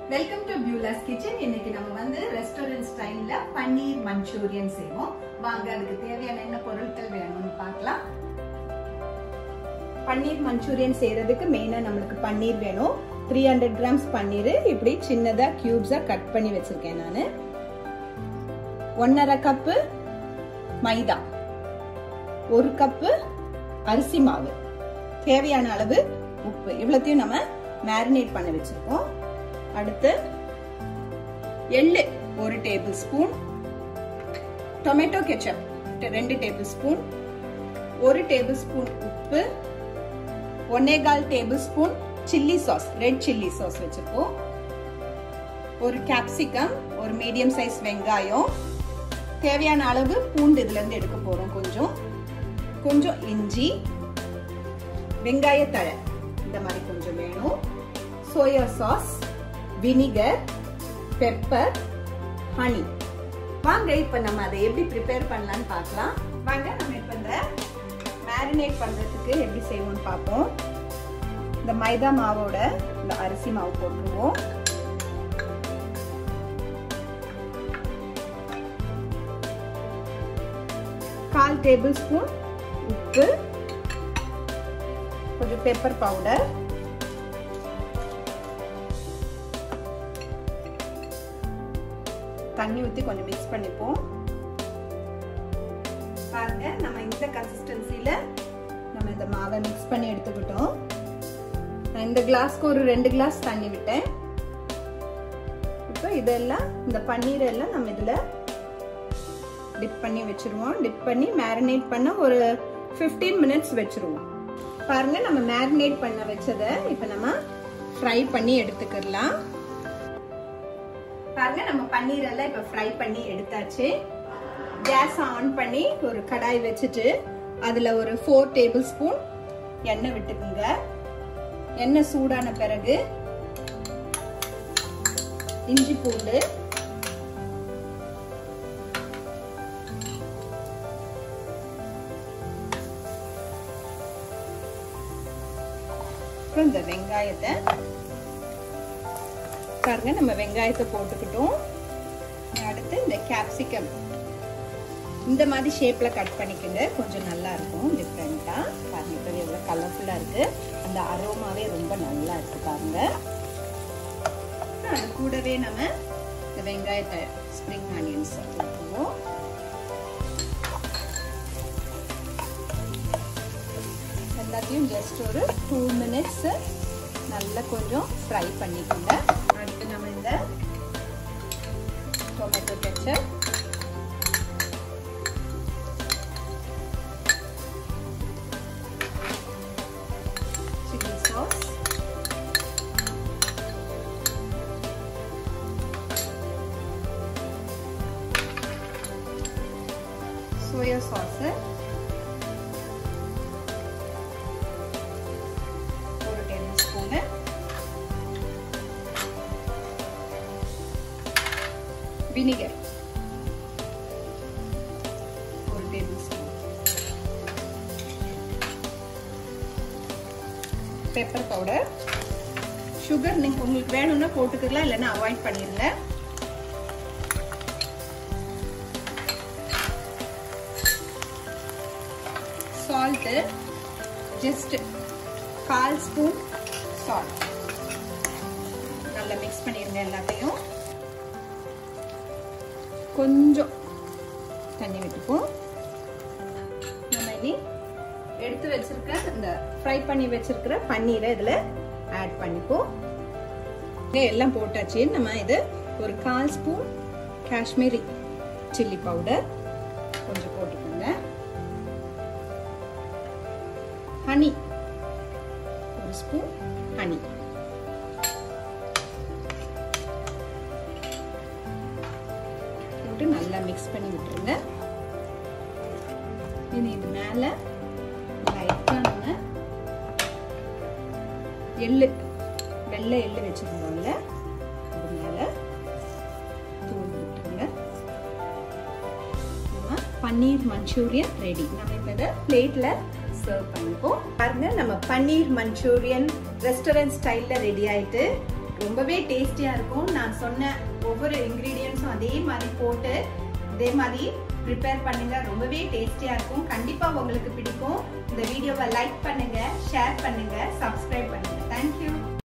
welcome to பியூலாஸ் kitchen இன்னைக்கு நம்ம வந்து ரெஸ்டாரண்ட் ஸ்டைல்ல பன்னீர் மஞ்சூரியன் செய்வோம் வாங்க அதுக்கு தேவையான என்ன பொருட்கள் வேணும்னு பார்க்கலாம் பன்னீர் மஞ்சூரியன் செய்யறதுக்கு மெயினா நம்மளுக்கு பன்னீர் வேணும் த்ரீ ஹண்ட்ரட் கிராம்ஸ் பன்னீர் இப்படி சின்னதா கியூப்ஸா கட் பண்ணி வச்சிருக்கேன் நான் ஒன்னரை கப்பு மைதா ஒரு கப்பு அரிசி மாவு தேவையான அளவு உப்பு இவ்வளத்தையும் நம்ம மேரினேட் பண்ண வச்சிருக்கோம் அடுத்து எள்ளு ஒரு டேபிள் ஸ்பூன் டொமேட்டோ கெச்சப் ரெண்டு டேபிள் ஸ்பூன் ஒரு டேபிள் ஸ்பூன் உப்பு ஒன்னேகால் table spoon chilli sauce red chilli sauce வச்சிருக்கோம் ஒரு கேப்சிகம் ஒரு மீடியம் சைஸ் வெங்காயம் தேவையான அளவு பூண்டு இதுல இருந்து எடுக்க போறோம் கொஞ்சம் கொஞ்சம் இஞ்சி வெங்காய தழை இந்த மாதிரி கொஞ்சம் வேணும் soya sauce vinegar pepper honey வாங்க இப்ப நம்ம அதை எப்படி ப்ரிப்பேர் பண்ணலாம்னு பார்க்கலாம் வாங்க நம்ம இப்ப இந்த மேரினேட் பண்றதுக்கு எப்படி செய்வோம்னு பார்ப்போம் இந்த மைதா மாவோட இந்த அரிசி மாவு போட்டுருவோம் கால் டேபிள் ஸ்பூன் உப்பு கொஞ்சம் பெப்பர் பவுடர் தண்ணி ஊற்றி கொஞ்சம் மிக்ஸ் பண்ணிப்போம் பாருங்க நம்ம இந்த கன்சிஸ்டன்சில நம்ம இந்த மாவை மிக்ஸ் பண்ணி எடுத்துக்கிட்டோம் நான் இந்த கிளாஸ்க்கு ஒரு ரெண்டு கிளாஸ் தண்ணி விட்டேன் இப்போ இதெல்லாம் இந்த பன்னீர் எல்லாம் நம்ம இதுல டிப் பண்ணி வச்சிருவோம் டிப் பண்ணி மேரினேட் பண்ண ஒரு ஃபிஃப்டீன் மினிட்ஸ் வச்சிருவோம் பாருங்க நம்ம மேரினேட் பண்ண வச்சதை இப்போ நம்ம ஃப்ரை பண்ணி எடுத்துக்கலாம் பாருங்க நம்ம பன்னீர் எல்லாம் இப்போ ஃப்ரை பண்ணி எடுத்தாச்சு கேஸ் ஆன் பண்ணி ஒரு கடாய் வச்சுட்டு அதுல ஒரு ஃபோர் டேபிள் ஸ்பூன் எண்ணெய் விட்டுக்குங்க எண்ணெய் சூடான பிறகு இஞ்சி பூண்டு அப்புறம் இந்த வெங்காயத்தை பாருங்க நம்ம வெங்காயத்தை போட்டுக்கிட்டோம் அடுத்து இந்த கேப்சிகம் இந்த மாதிரி ஷேப்ல கட் பண்ணிக்கோங்க கொஞ்சம் நல்லா இருக்கும் டிஃப்ரெண்டா பாருங்க இப்போ எவ்வளோ கலர்ஃபுல்லா இருக்கு அந்த அரோமாவே ரொம்ப நல்லா இருக்கு பாருங்க அது கூடவே நம்ம இந்த வெங்காயத்தை ஸ்ப்ரிங் ஆனியன்ஸ் போட்டுருவோம் எல்லாத்தையும் ஜஸ்ட் ஒரு டூ மினிட்ஸ் நல்லா கொஞ்சம் ஃப்ரை பண்ணிக்கோங்க அடுத்து நம்ம இந்த tomato ketchup chilli sauce soya sauce ஒரு டேபிள் ஸ்பூனு வினிகர் ஒரு table spoon pepper powder sugar நீங்க உங்களுக்கு வேணும்னா போட்டுக்கலாம் இல்லைன்னா அவாய்ட் பண்ணிருங்க சால்ட்டு ஜஸ்ட் கால் ஸ்பூன் சால்ட் நல்லா மிக்ஸ் பண்ணிருங்க எல்லாத்தையும் கொஞ்சம் தண்ணி விட்டுப்போம் நம்ம இனி எடுத்து வச்சிருக்க இந்த ஃப்ரை பண்ணி வச்சிருக்கிற பன்னீரை இதுல ஆட் பண்ணிப்போம் எல்லாம் போட்டாச்சு நம்ம இது ஒரு கால் ஸ்பூன் காஷ்மீரி சில்லி பவுடர் கொஞ்சம் போட்டுக்கோங்க ஹனி ஒரு ஸ்பூன் ஹனி போட்டு நல்லா மிக்ஸ் பண்ணி விட்டுருங்க இனி இது மேல லைட்டா நம்ம எள்ளு வெள்ளை எள்ளு வச்சிருந்தோம்ல அது மேல தூவி விட்டுருங்க நம்ம பன்னீர் மஞ்சூரியன் ரெடி நம்ம இப்போ இதை பிளேட்ல சர்வ் பண்ணிப்போம் பாருங்க நம்ம பன்னீர் மஞ்சூரியன் ரெஸ்டாரண்ட் ஸ்டைல்ல ரெடி ஆயிட்டு ரொம்பவே டேஸ்டியா இருக்கும் நான் சொன்ன ஒவ்வொரு இன்கிரீடியன்ஸும் அதே மாதிரி போட்டு இதே மாதிரி ப்ரிப்பேர் பண்ணுங்க ரொம்பவே டேஸ்டியா இருக்கும் கண்டிப்பா உங்களுக்கு பிடிக்கும் இந்த வீடியோவை லைக் பண்ணுங்க ஷேர் பண்ணுங்க சப்ஸ்கிரைப் பண்ணுங்க தேங்க்யூ